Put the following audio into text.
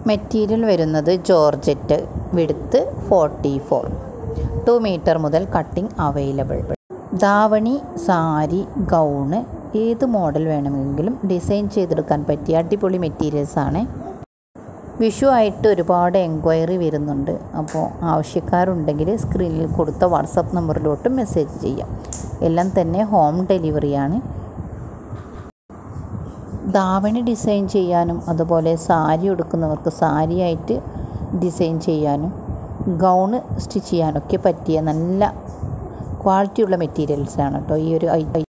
material വരുന്നത് georgette വിടുത്ത് forty four two meter മുതൽ കട്ടിംഗ് അവൈലബിൾ ധാവണി സാരി ഗൗണ് ഏത് മോഡൽ വേണമെങ്കിലും ഡിസൈൻ ചെയ്തെടുക്കാൻ പറ്റിയ അടിപൊളി മെറ്റീരിയൽസ് ആണ് വിഷു ആയിട്ട് ഒരുപാട് എൻക്വയറി വരുന്നുണ്ട് അപ്പോൾ ആവശ്യക്കാരുണ്ടെങ്കിൽ സ്ക്രീനിൽ കൊടുത്ത വാട്സപ്പ് നമ്പറിലോട്ട് മെസ്സേജ് ചെയ്യാം എല്ലാം തന്നെ ഹോം ഡെലിവറിയാണ് ധാവണി ഡിസൈൻ ചെയ്യാനും അതുപോലെ സാരി ഉടുക്കുന്നവർക്ക് സാരിയായിട്ട് ഡിസൈൻ ചെയ്യാനും ഗൗണ് സ്റ്റിച്ച് ചെയ്യാനൊക്കെ പറ്റിയ നല്ല ക്വാളിറ്റിയുള്ള മെറ്റീരിയൽസാണ് കേട്ടോ ഈ ഒരു ഐ